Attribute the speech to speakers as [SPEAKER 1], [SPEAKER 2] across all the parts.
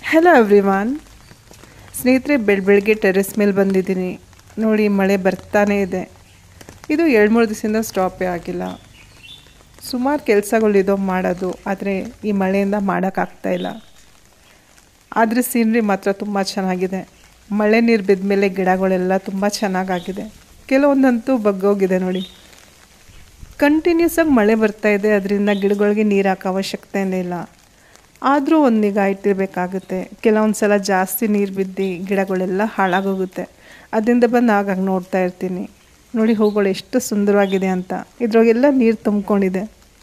[SPEAKER 1] hello everyone ಸ್ನೇಹಿತರೆ ಬೆಳ ಬೆಳಗ್ಗೆ ಟೆರೆಸ್ ಮೇಲೆ ಬಂದಿದ್ದೀನಿ ನೋಡಿ ಮಳೆ ಬರ್ತಾನೇ ಇದೆ ಇದು ಎರಡು ಮೂರು ದಿವಸದಿಂದ ಸ್ಟಾಪೇ ಆಗಿಲ್ಲ ಸುಮಾರು ಕೆಲಸಗಳಿದೋ ಮಾಡೋದು ಆದರೆ ಈ ಮಳೆಯಿಂದ ಮಾಡೋಕ್ಕಾಗ್ತಾ ಇಲ್ಲ ಆದರೆ ಸೀನ್ರಿ ಮಾತ್ರ ತುಂಬ ಚೆನ್ನಾಗಿದೆ ಮಳೆ ನೀರು ಬಿದ್ದ ಮೇಲೆ ಗಿಡಗಳೆಲ್ಲ ತುಂಬ ಚೆನ್ನಾಗಾಗಿದೆ ಕೆಲವೊಂದಂತೂ ಬಗ್ಗೋಗಿದೆ ನೋಡಿ ಕಂಟಿನ್ಯೂಸ್ ಆಗಿ ಮಳೆ ಬರ್ತಾ ಇದೆ ಅದರಿಂದ ಗಿಡಗಳಿಗೆ ನೀರು ಹಾಕೋ ಅವಶ್ಯಕತೆನೇ ಇಲ್ಲ ಆದರೂ ಒಂದು ನಿಗಾ ಇಟ್ಟಿರಬೇಕಾಗುತ್ತೆ ಕೆಲವೊಂದು ಸಲ ಜಾಸ್ತಿ ನೀರು ಬಿದ್ದು ಗಿಡಗಳೆಲ್ಲ ಹಾಳಾಗೋಗುತ್ತೆ ಅದರಿಂದ ಬಂದು ಆಗಾಗ ನೋಡ್ತಾ ಇರ್ತೀನಿ ನೋಡಿ ಹೂಗಳು ಎಷ್ಟು ಸುಂದರವಾಗಿದೆ ಅಂತ ಇದ್ರೊಳಗೆಲ್ಲ ನೀರು ತುಂಬಿಕೊಂಡಿದೆ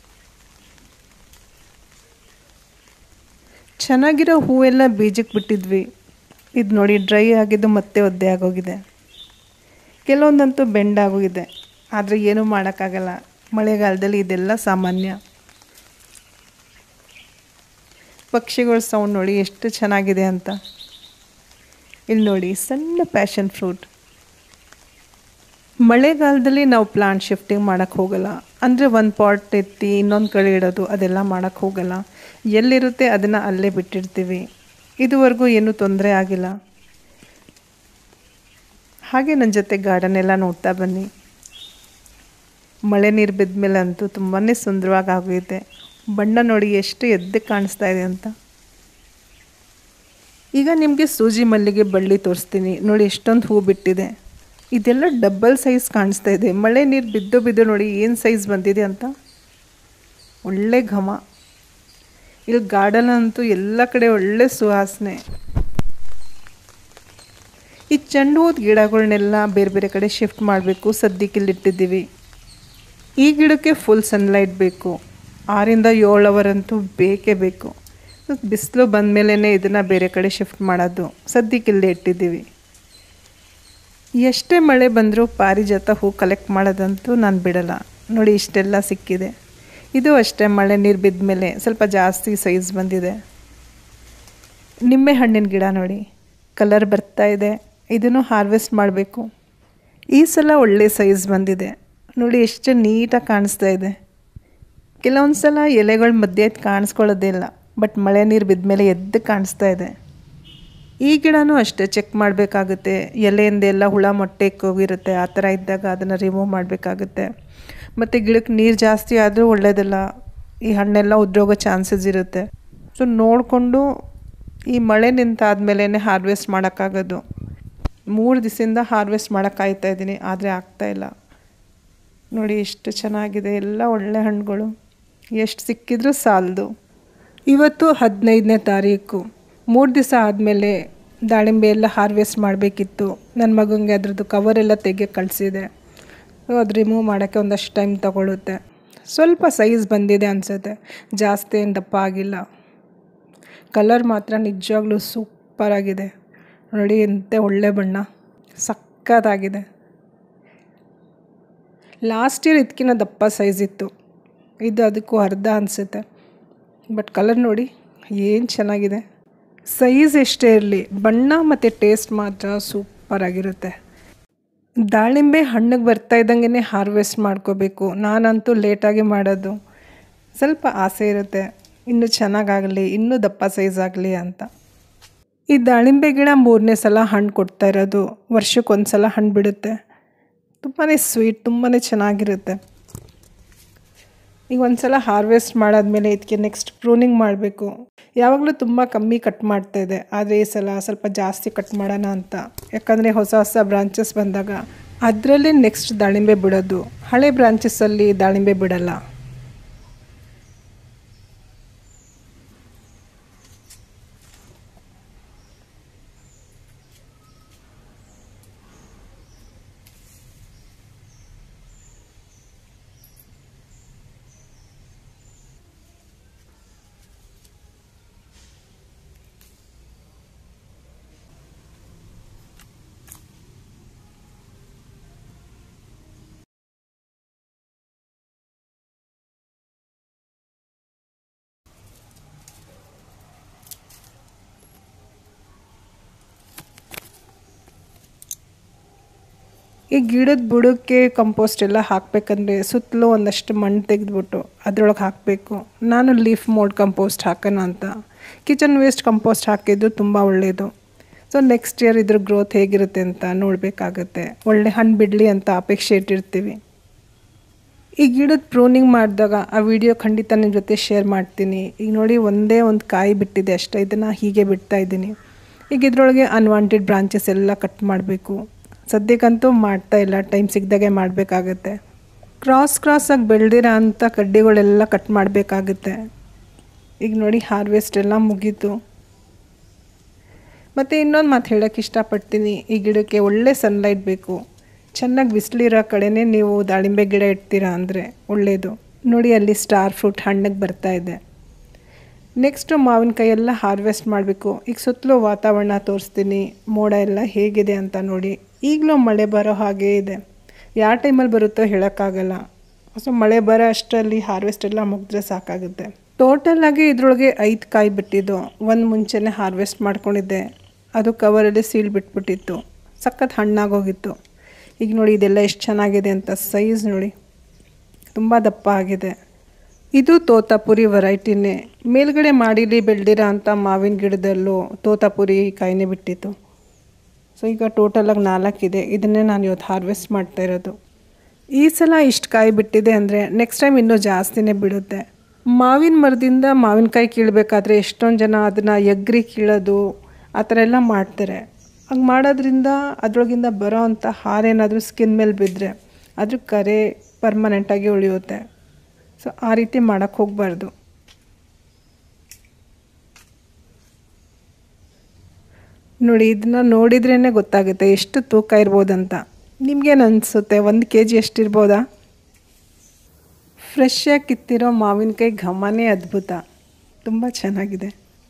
[SPEAKER 1] ಚೆನ್ನಾಗಿರೋ ಹೂವೆಲ್ಲ ಬೀಜಕ್ಕೆ ಬಿಟ್ಟಿದ್ವಿ ಇದು ನೋಡಿ ಡ್ರೈ ಆಗಿದ್ದು ಮತ್ತೆ ಒದ್ದೆ ಆಗೋಗಿದೆ ಕೆಲವೊಂದಂತೂ ಬೆಂಡಾಗೋಗಿದೆ ಆದರೆ ಏನೂ ಮಾಡೋಕ್ಕಾಗಲ್ಲ ಮಳೆಗಾಲದಲ್ಲಿ ಇದೆಲ್ಲ ಸಾಮಾನ್ಯ ಪಕ್ಷಿಗಳ ಸೌಂಡ್ ನೋಡಿ ಎಷ್ಟು ಚೆನ್ನಾಗಿದೆ ಅಂತ ಇಲ್ಲಿ ನೋಡಿ ಸಣ್ಣ ಪ್ಯಾಷನ್ ಫ್ರೂಟ್ ಮಳೆಗಾಲದಲ್ಲಿ ನಾವು ಪ್ಲಾಂಟ್ ಶಿಫ್ಟಿಂಗ್ ಮಾಡೋಕ್ಕೆ ಹೋಗಲ್ಲ ಅಂದರೆ ಒಂದು ಪಾಟ್ ಎತ್ತಿ ಇನ್ನೊಂದು ಕಡೆ ಇಡೋದು ಅದೆಲ್ಲ ಮಾಡೋಕ್ಕೆ ಹೋಗಲ್ಲ ಎಲ್ಲಿರುತ್ತೆ ಅದನ್ನು ಅಲ್ಲೇ ಬಿಟ್ಟಿರ್ತೀವಿ ಇದುವರೆಗೂ ಏನೂ ತೊಂದರೆ ಆಗಿಲ್ಲ ಹಾಗೆ ನನ್ನ ಜೊತೆ ಗಾರ್ಡನ್ ಎಲ್ಲ ನೋಡ್ತಾ ಬನ್ನಿ ಮಳೆ ನೀರು ಬಿದ್ದ ಮೇಲೆ ಅಂತೂ ತುಂಬಾ ಸುಂದರವಾಗಿ ಆಗೋಗಿದೆ ಬಣ್ಣ ನೋಡಿ ಎಷ್ಟು ಎದ್ದಕ್ಕೆ ಕಾಣಿಸ್ತಾ ಇದೆ ಅಂತ ಈಗ ನಿಮಗೆ ಸೂಜಿ ಮಲ್ಲಿಗೆ ಬಳ್ಳಿ ತೋರಿಸ್ತೀನಿ ನೋಡಿ ಎಷ್ಟೊಂದು ಹೂ ಬಿಟ್ಟಿದೆ ಇದೆಲ್ಲ ಡಬ್ಬಲ್ ಸೈಜ್ ಕಾಣಿಸ್ತಾ ಇದೆ ಮಳೆ ನೀರು ಬಿದ್ದು ಬಿದ್ದು ನೋಡಿ ಏನು ಸೈಜ್ ಬಂದಿದೆ ಅಂತ ಒಳ್ಳೆ ಘಮ ಇಲ್ಲಿ ಗಾರ್ಡನ್ ಅಂತೂ ಎಲ್ಲ ಕಡೆ ಒಳ್ಳೆ ಸುವಾಸನೆ ಈ ಚೆಂಡು ಹೂದ ಗಿಡಗಳನ್ನೆಲ್ಲ ಬೇರೆ ಬೇರೆ ಕಡೆ ಶಿಫ್ಟ್ ಮಾಡಬೇಕು ಸದ್ಯಕ್ಕೆ ಇಲ್ಲಿಟ್ಟಿದ್ದೀವಿ ಈ ಗಿಡಕ್ಕೆ ಫುಲ್ ಸನ್ಲೈಟ್ ಬೇಕು ಆರಿಂದ ಏಳು ಅವರ್ ಅಂತೂ ಬೇಕೇ ಬೇಕು ಬಿಸಿಲು ಬಂದ ಮೇಲೇ ಇದನ್ನು ಬೇರೆ ಕಡೆ ಶಿಫ್ಟ್ ಮಾಡೋದು ಸದ್ಯಕ್ಕೆ ಇಲ್ಲೇ ಇಟ್ಟಿದ್ದೀವಿ ಎಷ್ಟೇ ಮಳೆ ಬಂದರೂ ಪಾರಿಜಾತ ಹೂ ಕಲೆಕ್ಟ್ ಮಾಡೋದಂತೂ ನಾನು ಬಿಡಲ್ಲ ನೋಡಿ ಇಷ್ಟೆಲ್ಲ ಸಿಕ್ಕಿದೆ ಇದು ಅಷ್ಟೇ ಮಳೆ ನೀರು ಬಿದ್ದ ಮೇಲೆ ಸ್ವಲ್ಪ ಜಾಸ್ತಿ ಸೈಜ್ ಬಂದಿದೆ ನಿಂಬೆ ಹಣ್ಣಿನ ಗಿಡ ನೋಡಿ ಕಲರ್ ಬರ್ತಾ ಇದೆ ಇದನ್ನು ಹಾರ್ವೆಸ್ಟ್ ಮಾಡಬೇಕು ಈ ಸಲ ಒಳ್ಳೆ ಸೈಜ್ ಬಂದಿದೆ ನೋಡಿ ಎಷ್ಟು ನೀಟಾಗಿ ಕಾಣಿಸ್ತಾ ಇದೆ ಕೆಲವೊಂದು ಸಲ ಎಲೆಗಳ ಮಧ್ಯೆ ಕಾಣಿಸ್ಕೊಳ್ಳೋದೇ ಇಲ್ಲ ಬಟ್ ಮಳೆ ನೀರು ಬಿದ್ದ ಮೇಲೆ ಎದ್ದು ಕಾಣಿಸ್ತಾ ಇದೆ ಈ ಗಿಡನೂ ಅಷ್ಟೇ ಚೆಕ್ ಮಾಡಬೇಕಾಗುತ್ತೆ ಎಲೆಯಿಂದ ಎಲ್ಲ ಹುಳ ಮೊಟ್ಟೆ ಹೋಗಿರುತ್ತೆ ಆ ಥರ ಇದ್ದಾಗ ಅದನ್ನು ರಿಮೂವ್ ಮಾಡಬೇಕಾಗುತ್ತೆ ಮತ್ತು ಗಿಡಕ್ಕೆ ನೀರು ಜಾಸ್ತಿ ಆದರೂ ಒಳ್ಳೆಯದಲ್ಲ ಈ ಹಣ್ಣೆಲ್ಲ ಉದ್ರೋಗೋ ಚಾನ್ಸಸ್ ಇರುತ್ತೆ ಸೊ ನೋಡಿಕೊಂಡು ಈ ಮಳೆ ನಿಂತಾದ್ಮೇಲೆ ಹಾರ್ವೆಸ್ಟ್ ಮಾಡೋಕ್ಕಾಗೋದು ಮೂರು ದಿವಸದಿಂದ ಹಾರ್ವೆಸ್ಟ್ ಮಾಡೋಕ್ಕೆ ಕಾಯ್ತಾ ಇದ್ದೀನಿ ಆದರೆ ಆಗ್ತಾಯಿಲ್ಲ ನೋಡಿ ಎಷ್ಟು ಚೆನ್ನಾಗಿದೆ ಎಲ್ಲ ಒಳ್ಳೆ ಹಣ್ಣುಗಳು ಎಷ್ಟು ಸಿಕ್ಕಿದ್ರೂ ಸಾಲದು ಇವತ್ತು ಹದಿನೈದನೇ ತಾರೀಕು ಮೂರು ದಿವಸ ಆದಮೇಲೆ ದಾಳಿಂಬೆ ಎಲ್ಲ ಹಾರ್ವೆಸ್ಟ್ ಮಾಡಬೇಕಿತ್ತು ನನ್ನ ಮಗನಿಗೆ ಅದ್ರದ್ದು ಕವರೆಲ್ಲ ತೆಗೆ ಕಳಿಸಿದೆ ಅದು ರಿಮೂವ್ ಮಾಡೋಕ್ಕೆ ಒಂದಷ್ಟು ಟೈಮ್ ತಗೊಳ್ಳುತ್ತೆ ಸ್ವಲ್ಪ ಸೈಜ್ ಬಂದಿದೆ ಅನಿಸುತ್ತೆ ಜಾಸ್ತಿ ಏನು ದಪ್ಪ ಆಗಿಲ್ಲ ಕಲರ್ ಮಾತ್ರ ನಿಜವಾಗ್ಲೂ ಸೂಪರಾಗಿದೆ ನೋಡಿ ಎಂತ ಒಳ್ಳೆ ಬಣ್ಣ ಸಕ್ಕತ್ತಾಗಿದೆ ಲಾಸ್ಟ್ ಇಯರ್ ಇದಕ್ಕಿಂತ ದಪ್ಪ ಸೈಜ್ ಇತ್ತು ಇದು ಅದಕ್ಕೂ ಅರ್ಧ ಅನಿಸುತ್ತೆ ಬಟ್ ಕಲರ್ ನೋಡಿ ಏನು ಚೆನ್ನಾಗಿದೆ ಸೈಜ್ ಎಷ್ಟೇ ಇರಲಿ ಬಣ್ಣ ಮತ್ತು ಟೇಸ್ಟ್ ಮಾತ್ರ ಸೂಪರಾಗಿರುತ್ತೆ ದಾಳಿಂಬೆ ಹಣ್ಣಿಗೆ ಬರ್ತಾ ಇದ್ದಂಗೆ ಹಾರ್ವೆಸ್ಟ್ ಮಾಡ್ಕೋಬೇಕು ನಾನಂತೂ ಲೇಟಾಗಿ ಮಾಡೋದು ಸ್ವಲ್ಪ ಆಸೆ ಇರುತ್ತೆ ಇನ್ನೂ ಚೆನ್ನಾಗಾಗಲಿ ಇನ್ನೂ ದಪ್ಪ ಸೈಜ್ ಆಗಲಿ ಅಂತ ಈ ದಾಳಿಂಬೆ ಗಿಡ ಮೂರನೇ ಸಲ ಹಣ್ಣು ಕೊಡ್ತಾ ಇರೋದು ವರ್ಷಕ್ಕೊಂದು ಸಲ ಹಣ್ಣು ಬಿಡುತ್ತೆ ತುಂಬಾ ಸ್ವೀಟ್ ತುಂಬಾ ಚೆನ್ನಾಗಿರುತ್ತೆ ಈಗ ಒಂದು ಸಲ ಹಾರ್ವೆಸ್ಟ್ ಮಾಡಾದ್ಮೇಲೆ ಇದಕ್ಕೆ ನೆಕ್ಸ್ಟ್ ಪ್ರೂನಿಂಗ್ ಮಾಡಬೇಕು ಯಾವಾಗಲೂ ತುಂಬ ಕಮ್ಮಿ ಕಟ್ ಮಾಡ್ತಾ ಇದೆ ಆದರೆ ಈ ಸಲ ಸ್ವಲ್ಪ ಜಾಸ್ತಿ ಕಟ್ ಮಾಡೋಣ ಅಂತ ಯಾಕಂದರೆ ಹೊಸ ಹೊಸ ಬ್ರಾಂಚಸ್ ಬಂದಾಗ ಅದರಲ್ಲೇ ನೆಕ್ಸ್ಟ್ ದಾಳಿಂಬೆ ಬಿಡೋದು ಹಳೆ ಬ್ರಾಂಚಸ್ಸಲ್ಲಿ ದಾಳಿಂಬೆ ಬಿಡಲ್ಲ ಈ ಗಿಡದ ಬುಡಕ್ಕೆ ಕಂಪೋಸ್ಟ್ ಎಲ್ಲ ಹಾಕಬೇಕಂದ್ರೆ ಸುತ್ತಲೂ ಒಂದಷ್ಟು ಮಣ್ಣು ತೆಗೆದ್ಬಿಟ್ಟು ಅದರೊಳಗೆ ಹಾಕಬೇಕು ನಾನು ಲೀಫ್ ಮೋಲ್ಡ್ ಕಂಪೋಸ್ಟ್ ಹಾಕೋಣ ಅಂತ ಕಿಚನ್ ವೇಸ್ಟ್ ಕಂಪೋಸ್ಟ್ ಹಾಕಿದ್ದು ತುಂಬ ಒಳ್ಳೆಯದು ಸೊ ನೆಕ್ಸ್ಟ್ ಇಯರ್ ಇದ್ರ ಗ್ರೋತ್ ಹೇಗಿರುತ್ತೆ ಅಂತ ನೋಡಬೇಕಾಗತ್ತೆ ಒಳ್ಳೆ ಹಣ್ಣು ಬಿಡಲಿ ಅಂತ ಅಪೇಕ್ಷೆ ಇಟ್ಟಿರ್ತೀವಿ ಈ ಗಿಡದ ಪ್ರೂನಿಂಗ್ ಮಾಡಿದಾಗ ಆ ವಿಡಿಯೋ ಖಂಡಿತ ನಿಮ್ಮ ಜೊತೆ ಶೇರ್ ಮಾಡ್ತೀನಿ ಈಗ ನೋಡಿ ಒಂದೇ ಒಂದು ಕಾಯಿ ಬಿಟ್ಟಿದೆ ಅಷ್ಟೇ ಇದನ್ನು ಹೀಗೆ ಬಿಡ್ತಾ ಇದ್ದೀನಿ ಈಗ ಇದರೊಳಗೆ ಅನ್ವಾಂಟೆಡ್ ಬ್ರಾಂಚಸ್ ಎಲ್ಲ ಕಟ್ ಮಾಡಬೇಕು ಸದ್ಯಕ್ಕಂತೂ ಮಾಡ್ತಾ ಇಲ್ಲ ಟೈಮ್ ಸಿಗ್ದಾಗೆ ಮಾಡಬೇಕಾಗತ್ತೆ ಕ್ರಾಸ್ ಕ್ರಾಸಾಗಿ ಬೆಳೆದಿರೋ ಅಂಥ ಕಡ್ಡಿಗಳೆಲ್ಲ ಕಟ್ ಮಾಡಬೇಕಾಗುತ್ತೆ ಈಗ ನೋಡಿ ಹಾರ್ವೆಸ್ಟ್ ಎಲ್ಲ ಮುಗೀತು ಮತ್ತು ಇನ್ನೊಂದು ಮಾತು ಹೇಳೋಕ್ಕೆ ಇಷ್ಟಪಡ್ತೀನಿ ಈ ಗಿಡಕ್ಕೆ ಒಳ್ಳೆ ಸನ್ಲೈಟ್ ಬೇಕು ಚೆನ್ನಾಗಿ ಬಿಸಿಲಿರೋ ಕಡೆನೇ ನೀವು ದಾಳಿಂಬೆ ಗಿಡ ಇಡ್ತೀರಾ ಅಂದರೆ ಒಳ್ಳೆಯದು ನೋಡಿ ಅಲ್ಲಿ ಸ್ಟಾರ್ ಫ್ರೂಟ್ ಹಣ್ಣಿಗೆ ಬರ್ತಾ ಇದೆ ನೆಕ್ಸ್ಟು ಮಾವಿನಕಾಯಿ ಎಲ್ಲ ಹಾರ್ವೆಸ್ಟ್ ಮಾಡಬೇಕು ಈಗ ಸುತ್ತಲೂ ವಾತಾವರಣ ತೋರಿಸ್ತೀನಿ ಮೋಡ ಎಲ್ಲ ಹೇಗಿದೆ ಅಂತ ನೋಡಿ ಈಗಲೂ ಮಳೆ ಬರೋ ಹಾಗೇ ಇದೆ ಯಾವ ಟೈಮಲ್ಲಿ ಬರುತ್ತೋ ಹೇಳೋಕ್ಕಾಗಲ್ಲ ಸೊ ಮಳೆ ಬರೋ ಅಷ್ಟರಲ್ಲಿ ಹಾರ್ವೆಸ್ಟ್ ಎಲ್ಲ ಮುಗಿದ್ರೆ ಸಾಕಾಗುತ್ತೆ ಟೋಟಲಾಗಿ ಇದರೊಳಗೆ ಐದು ಕಾಯಿ ಬಿಟ್ಟಿದ್ದು ಒಂದು ಮುಂಚೆನೇ ಹಾರ್ವೆಸ್ಟ್ ಮಾಡ್ಕೊಂಡಿದ್ದೆ ಅದು ಕವರಲ್ಲಿ ಸೀಲ್ ಬಿಟ್ಬಿಟ್ಟಿತ್ತು ಸಖತ್ ಹಣ್ಣಾಗೋಗಿತ್ತು ಈಗ ನೋಡಿ ಇದೆಲ್ಲ ಎಷ್ಟು ಚೆನ್ನಾಗಿದೆ ಅಂತ ಸೈಜ್ ನೋಡಿ ತುಂಬ ದಪ್ಪ ಆಗಿದೆ ಇದು ತೋತಾಪುರಿ ವೆರೈಟಿನೇ ಮೇಲ್ಗಡೆ ಮಾಡಿಲಿ ಬೆಳೆದಿರೋ ಅಂಥ ಮಾವಿನ ಗಿಡದಲ್ಲೂ ತೋತಾಪುರಿ ಕಾಯಿನೇ ಬಿಟ್ಟಿತ್ತು ಸೊ ಈಗ ಟೋಟಲಾಗಿ ನಾಲ್ಕಿದೆ ಇದನ್ನೇ ನಾನು ಇವತ್ತು ಹಾರ್ವೆಸ್ಟ್ ಮಾಡ್ತಾ ಇರೋದು ಈ ಸಲ ಇಷ್ಟು ಕಾಯಿ ಬಿಟ್ಟಿದೆ ಅಂದರೆ ನೆಕ್ಸ್ಟ್ ಟೈಮ್ ಇನ್ನೂ ಜಾಸ್ತಿನೇ ಬಿಡುತ್ತೆ ಮಾವಿನ ಮರದಿಂದ ಮಾವಿನಕಾಯಿ ಕೀಳಬೇಕಾದ್ರೆ ಎಷ್ಟೊಂದು ಜನ ಅದನ್ನು ಎಗ್ರಿ ಕೀಳೋದು ಆ ಥರ ಎಲ್ಲ ಮಾಡ್ತಾರೆ ಹಂಗೆ ಮಾಡೋದ್ರಿಂದ ಅದ್ರೊಳಗಿಂದ ಬರೋ ಅಂಥ ಹಾರೇನಾದರೂ ಸ್ಕಿನ್ ಮೇಲೆ ಬಿದ್ದರೆ ಅದ್ರ ಕರೆ ಪರ್ಮನೆಂಟಾಗಿ ಉಳಿಯುತ್ತೆ ಸೊ ಆ ರೀತಿ ಮಾಡೋಕ್ಕೆ ಹೋಗಬಾರ್ದು ನೋಡಿ ಇದನ್ನ ನೋಡಿದ್ರೇ ಗೊತ್ತಾಗುತ್ತೆ ಎಷ್ಟು ತೂಕ ಇರ್ಬೋದಂತ ನಿಮ್ಗೇನು ಅನಿಸುತ್ತೆ ಒಂದು ಕೆ ಜಿ ಎಷ್ಟಿರ್ಬೋದಾ ಫ್ರೆಶ್ಶಾಗಿ ಕಿತ್ತಿರೋ ಮಾವಿನಕಾಯಿ ಘಮನೇ ಅದ್ಭುತ ತುಂಬ ಚೆನ್ನಾಗಿದೆ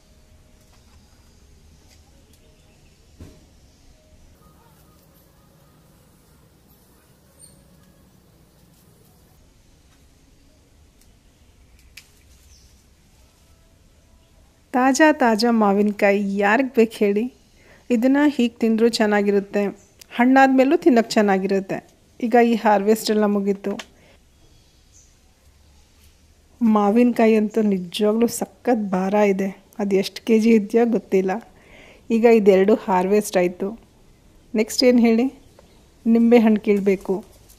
[SPEAKER 1] ತಾಜಾ ತಾಜಾ ಮಾವಿನಕಾಯಿ ಯಾರಿಗೆ ಬೇಕು ಹೇಳಿ ಇದನ್ನು ಹೀಗೆ ತಿಂದರೂ ಚೆನ್ನಾಗಿರುತ್ತೆ ಹಣ್ಣಾದ ಮೇಲೂ ತಿನ್ನೋಕ್ಕೆ ಚೆನ್ನಾಗಿರುತ್ತೆ ಈಗ ಈ ಹಾರ್ವೆಸ್ಟ್ ಎಲ್ಲ ಮುಗೀತು ಮಾವಿನಕಾಯಿ ಅಂತೂ ನಿಜವಾಗ್ಲೂ ಸಖತ್ ಭಾರ ಇದೆ ಅದು ಎಷ್ಟು ಕೆ ಜಿ ಇದೆಯೋ ಗೊತ್ತಿಲ್ಲ ಈಗ ಇದೆರಡು ಹಾರ್ವೆಸ್ಟ್ ಆಯಿತು ನೆಕ್ಸ್ಟ್ ಏನು ಹೇಳಿ ನಿಂಬೆ ಹಣ್ಣು ಕೀಳಬೇಕು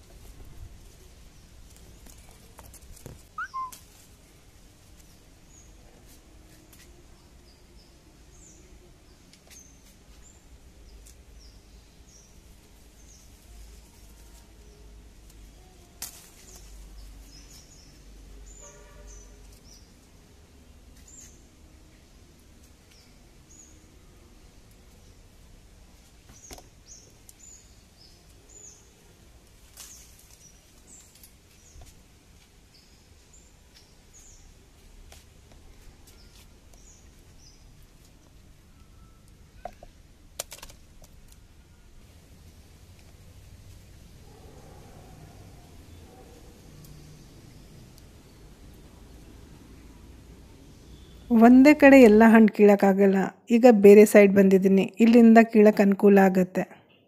[SPEAKER 1] ಒಂದೇ ಕಡೆ ಎಲ್ಲ ಹಣ್ಣು ಕೀಳೋಕ್ಕಾಗಲ್ಲ ಈಗ ಬೇರೆ ಸೈಡ್ ಬಂದಿದ್ದೀನಿ ಇಲ್ಲಿಂದ ಕೀಳಕ್ಕೆ ಅನುಕೂಲ ಆಗುತ್ತೆ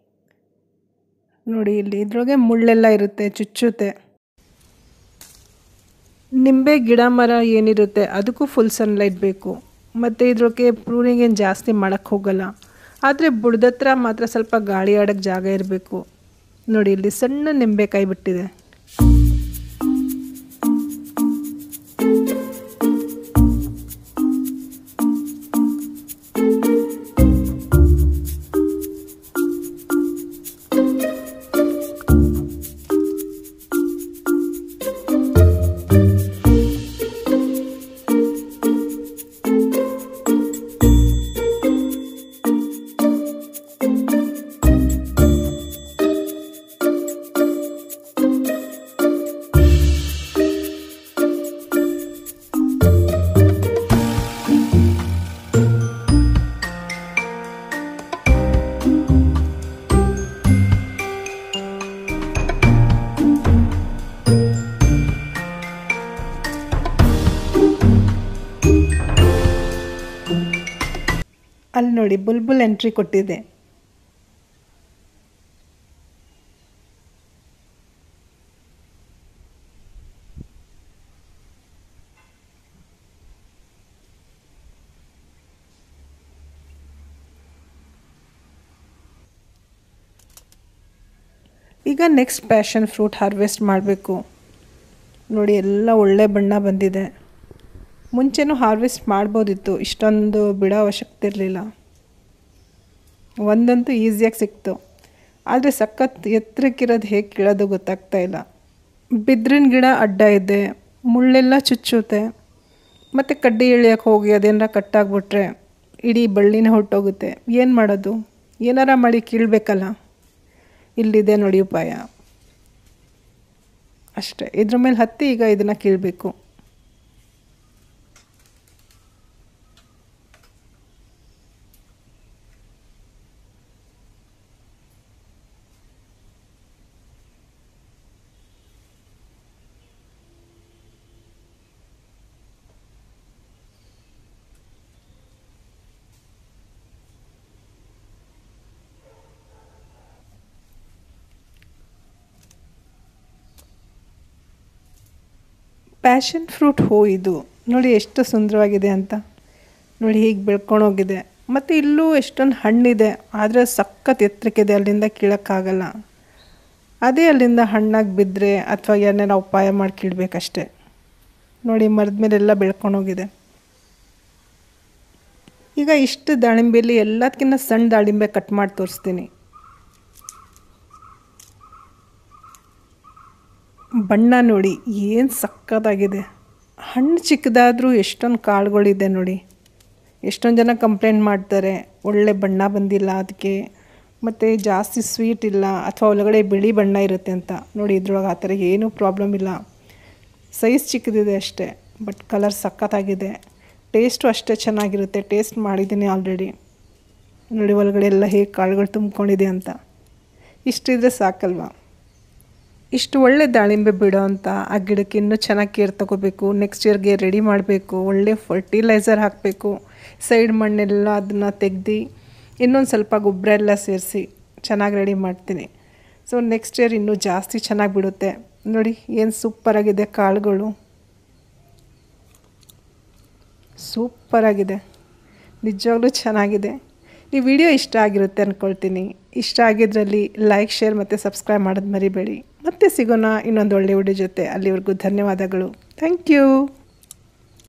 [SPEAKER 1] ನೋಡಿ ಇಲ್ಲಿ ಇದ್ರೊಳಗೆ ಮುಳ್ಳೆಲ್ಲ ಇರುತ್ತೆ ಚುಚ್ಚುತ್ತೆ ನಿಂಬೆ ಗಿಡ ಮರ ಏನಿರುತ್ತೆ ಅದಕ್ಕೂ ಫುಲ್ ಸನ್ಲೈಟ್ ಬೇಕು ಮತ್ತು ಇದ್ರೊಳಗೆ ಪ್ರೂನಿಂಗ್ ಏನು ಜಾಸ್ತಿ ಮಾಡೋಕ್ಕೆ ಹೋಗಲ್ಲ ಆದರೆ ಬುಡದತ್ರ ಮಾತ್ರ ಸ್ವಲ್ಪ ಗಾಳಿ ಆಡೋಕ್ಕೆ ಜಾಗ ಇರಬೇಕು ನೋಡಿ ಇಲ್ಲಿ ಸಣ್ಣ ನಿಂಬೆಕಾಯಿ ಬಿಟ್ಟಿದೆ ಅಲ್ಲಿ ನೋಡಿ ಬುಲ್ಬುಲ್ ಎಂಟ್ರಿ ಕೊಟ್ಟಿದೆ ಈಗ ನೆಕ್ಸ್ಟ್ ಪ್ಯಾಷನ್ ಫ್ರೂಟ್ ಹಾರ್ವೆಸ್ಟ್ ಮಾಡಬೇಕು ನೋಡಿ ಎಲ್ಲ ಒಳ್ಳೆ ಬಣ್ಣ ಬಂದಿದೆ ಮುಂಚೆನೂ ಹಾರ್ವೆಸ್ಟ್ ಮಾಡ್ಬೋದಿತ್ತು ಇಷ್ಟೊಂದು ಬಿಡೋ ಅವಶ್ಯಕತೆ ಇರಲಿಲ್ಲ ಒಂದಂತೂ ಈಸಿಯಾಗಿ ಸಿಕ್ತು ಆದರೆ ಸಖತ್ ಎತ್ತರಕ್ಕಿರೋದು ಹೇಗೆ ಕೀಳೋದು ಗೊತ್ತಾಗ್ತಾ ಇಲ್ಲ ಬಿದ್ರಿನ ಗಿಡ ಅಡ್ಡ ಇದೆ ಮುಳ್ಳೆಲ್ಲ ಚುಚ್ಚುತ್ತೆ ಮತ್ತು ಕಡ್ಡಿ ಎಳಿಯೋಕೆ ಹೋಗಿ ಅದೇನಾರ ಕಟ್ಟಾಗ್ಬಿಟ್ರೆ ಇಡೀ ಬಳ್ಳಿನೇ ಹೊರಟೋಗುತ್ತೆ ಏನು ಮಾಡೋದು ಏನಾರ ಮಾಡಿ ಕೀಳಬೇಕಲ್ಲ ಇಲ್ಲಿದೆ ನೋಡಿ ಉಪಾಯ ಅಷ್ಟೇ ಇದ್ರ ಮೇಲೆ ಹತ್ತಿ ಈಗ ಇದನ್ನು ಕೀಳಬೇಕು ಪ್ಯಾಷನ್ ಫ್ರೂಟ್ ಹೂ ಇದು ನೋಡಿ ಎಷ್ಟು ಸುಂದರವಾಗಿದೆ ಅಂತ ನೋಡಿ ಹೀಗೆ ಬೆಳ್ಕೊಂಡೋಗಿದೆ ಮತ್ತು ಇಲ್ಲೂ ಎಷ್ಟೊಂದು ಹಣ್ಣಿದೆ ಆದರೆ ಸಖತ್ ಎತ್ತರಕ್ಕಿದೆ ಅಲ್ಲಿಂದ ಕೀಳೋಕ್ಕಾಗಲ್ಲ ಅದೇ ಅಲ್ಲಿಂದ ಹಣ್ಣಾಗಿ ಬಿದ್ದರೆ ಅಥವಾ ಏನಾರ ಉಪಾಯ ಮಾಡಿ ಕೀಳ್ಬೇಕಷ್ಟೆ ನೋಡಿ ಮರದ ಮೇಲೆಲ್ಲ ಬೆಳ್ಕೊಂಡೋಗಿದೆ ಈಗ ಇಷ್ಟು ದಾಳಿಂಬೆಯಲ್ಲಿ ಎಲ್ಲದಕ್ಕಿಂತ ಸಣ್ಣ ದಾಳಿಂಬೆ ಕಟ್ ಮಾಡಿ ತೋರಿಸ್ತೀನಿ ಬಣ್ಣ ನೋಡಿ ಏನು ಸಕ್ಕತ್ತಾಗಿದೆ ಹಣ್ಣು ಚಿಕ್ಕದಾದರೂ ಎಷ್ಟೊಂದು ಕಾಳುಗಳಿದೆ ನೋಡಿ ಎಷ್ಟೊಂದು ಜನ ಕಂಪ್ಲೇಂಟ್ ಮಾಡ್ತಾರೆ ಒಳ್ಳೆ ಬಣ್ಣ ಬಂದಿಲ್ಲ ಅದಕ್ಕೆ ಮತ್ತು ಜಾಸ್ತಿ ಸ್ವೀಟ್ ಇಲ್ಲ ಅಥವಾ ಒಳಗಡೆ ಬಿಳಿ ಬಣ್ಣ ಇರುತ್ತೆ ಅಂತ ನೋಡಿ ಇದ್ರೊಳಗೆ ಆ ಥರ ಏನೂ ಪ್ರಾಬ್ಲಮ್ ಇಲ್ಲ ಸೈಜ್ ಚಿಕ್ಕದಿದೆ ಅಷ್ಟೇ ಬಟ್ ಕಲರ್ ಸಖತ್ತಾಗಿದೆ ಟೇಸ್ಟು ಅಷ್ಟೇ ಚೆನ್ನಾಗಿರುತ್ತೆ ಟೇಸ್ಟ್ ಮಾಡಿದ್ದೀನಿ ಆಲ್ರೆಡಿ ನೋಡಿ ಒಳಗಡೆ ಎಲ್ಲ ಹೇಗೆ ಕಾಳುಗಳು ತುಂಬ್ಕೊಂಡಿದೆ ಅಂತ ಇಷ್ಟಿದ್ರೆ ಸಾಕಲ್ವಾ ಇಷ್ಟು ಒಳ್ಳೆ ದಾಳಿಂಬೆ ಬಿಡೋ ಅಂತ ಆ ಗಿಡಕ್ಕೆ ಇನ್ನೂ ಚೆನ್ನಾಗಿ ಕೇರ್ ತಗೋಬೇಕು ನೆಕ್ಸ್ಟ್ ಇಯರ್ಗೆ ರೆಡಿ ಮಾಡಬೇಕು ಒಳ್ಳೆ ಫರ್ಟಿಲೈಸರ್ ಹಾಕಬೇಕು ಸೈಡ್ ಮಣ್ಣೆಲ್ಲ ಅದನ್ನು ತೆಗ್ದು ಇನ್ನೊಂದು ಸ್ವಲ್ಪ ಗೊಬ್ಬರ ಎಲ್ಲ ಸೇರಿಸಿ ಚೆನ್ನಾಗಿ ರೆಡಿ ಮಾಡ್ತೀನಿ ಸೊ ನೆಕ್ಸ್ಟ್ ಇಯರ್ ಇನ್ನೂ ಜಾಸ್ತಿ ಚೆನ್ನಾಗಿ ಬಿಡುತ್ತೆ ನೋಡಿ ಏನು ಸೂಪರಾಗಿದೆ ಕಾಳುಗಳು ಸೂಪರಾಗಿದೆ ನಿಜವಾಗ್ಲೂ ಚೆನ್ನಾಗಿದೆ ಈ ವಿಡಿಯೋ ಇಷ್ಟ ಆಗಿರುತ್ತೆ ಅಂದ್ಕೊಳ್ತೀನಿ ಇಷ್ಟ ಆಗಿದ್ರಲ್ಲಿ ಲೈಕ್ ಶೇರ್ ಮತ್ತು ಸಬ್ಸ್ಕ್ರೈಬ್ ಮಾಡೋದು ಮರಿಬೇಡಿ ಮತ್ತೆ ಸಿಗೋಣ ಇನ್ನೊಂದು ಒಳ್ಳೆಯ ವಿಡಿಯೋ ಜೊತೆ ಅಲ್ಲಿವರೆಗೂ ಧನ್ಯವಾದಗಳು ಥ್ಯಾಂಕ್ ಯು